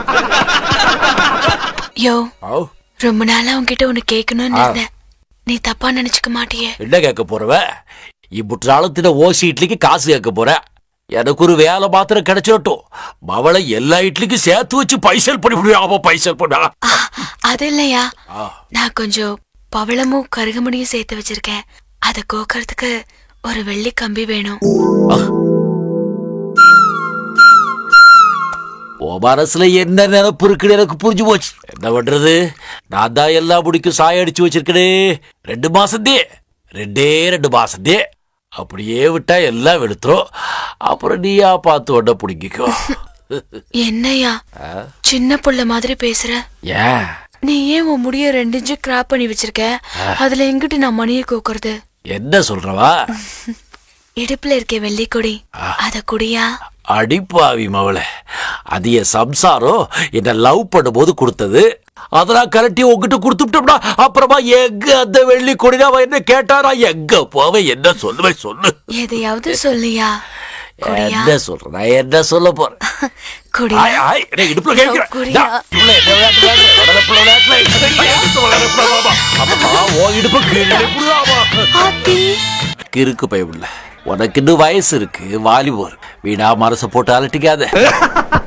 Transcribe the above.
யோ ஆ, ரொம்ப நாளா உன்கிட்ட ஒண்ணு கேட்கணும்னு இருந்தேன் நீ தப்பா நினைச்சுக்க மாட்டியே என்ன கேட்க போறவ இப்புற்றாலத்தின ஓசி இட்லிக்கு காசு கேட்க போற எனக்கு ஒரு வேலை மாத்திரம் கிடைச்சிடட்டும் மவளை எல்லா இட்லிக்கும் சேர்த்து வச்சு பைசல் பண்ணி விடுவேன் அவன் பைசல் பண்ணா ஆ, அது இல்லையா ஆ. நான் கொஞ்சம் பவளமும் கருகமணியும் சேர்த்து வச்சிருக்கேன் அத கோக்கறதுக்கு ஒரு வெள்ளி கம்பி வேணும் உன் மனசுல என்ன நினைப்பு இருக்குன்னு எனக்கு புரிஞ்சு போச்சு என்ன பண்றது நான் தான் எல்லா முடிக்கும் சாய அடிச்சு வச்சிருக்கனே ரெண்டு மாசத்தே ரெண்டே ரெண்டு மாசத்தே அப்படியே விட்டா எல்லாம் வெளுத்துரும் அப்புறம் நீயா பார்த்து உடனே பிடிங்கிக்கோ என்னையா சின்ன புள்ள மாதிரி பேசுற ஏன் நீ ஏன் உன் முடிய ரெண்டு இன்ச்சு கிராப் பண்ணி வச்சிருக்க அதுல எங்கிட்டு நான் மணியை கோக்கறது என்ன சொல்றவா இடுப்புல இருக்க வெள்ளி கொடி அத குடியா அடிப்பாவி மவளை அது என் சம்சாரம் என்ன லவ் பண்ணும்போது கொடுத்தது அதெல்லாம் கரட்டி உங்ககிட்ட கொடுத்துட்டோம்னா அப்புறமா எங்க அந்த வெள்ளி கொடினா அவன் என்ன கேட்டாரா எங்க போவேன் என்ன சொல்லுவேன் சொல்லு எதையாவது சொல்லியா குடியா என்ன சொல்றேன் நான் என்ன சொல்ல போறேன் குடியா ஆய், ஆய், டேய், இடுப்புல கேக்குற. குடியா. டா, புள்ள, என்ன விளையாட்டு விளையாடுற? வளரப்புள்ள விளையாட்டுல. ஐயா, இடுப்பு வளரப்புள்ள வாமா. அப்பா, உன் இடுப்பு கீழே புடுறாமா. ஆத்தி கிறுக்கு பயமுள்ள உனக்கு இன்னும் வயசு இருக்கு வாலிபோர் வீணா மனசை போட்டு அலட்டிக்காத